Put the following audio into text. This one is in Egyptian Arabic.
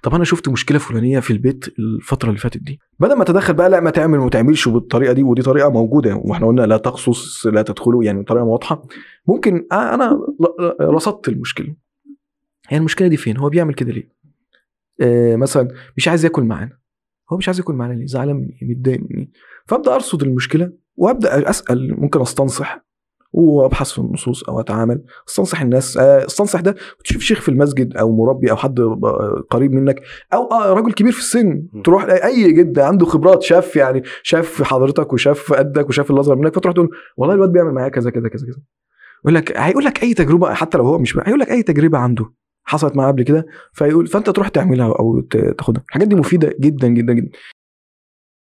طب انا شفت مشكله فلانيه في البيت الفتره اللي فاتت دي بدل ما اتدخل بقى لا ما تعمل وما تعملش بالطريقه دي ودي طريقه موجوده واحنا قلنا لا تقصص لا تدخلوا يعني طريقه واضحه ممكن آه انا ل- رصدت المشكله هي المشكله دي فين هو بيعمل كده ليه آه مثلا مش عايز ياكل معانا هو مش عايز ياكل معانا ليه زعلان مني متضايق مني فابدا ارصد المشكله وابدا اسال ممكن استنصح وابحث في النصوص او اتعامل استنصح الناس آه، استنصح ده تشوف شيخ في المسجد او مربي او حد ب- قريب منك او آه رجل كبير في السن م. تروح اي جد عنده خبرات شاف يعني شاف حضرتك وشاف قدك وشاف اللي اصغر منك فتروح تقول والله الواد بيعمل معايا كذا كذا كذا كذا يقول لك هيقول لك اي تجربه حتى لو هو مش هيقول لك اي تجربه عنده حصلت معاه قبل كده فيقول فانت تروح تعملها او ت- تاخدها الحاجات دي مفيده جدا جدا جدا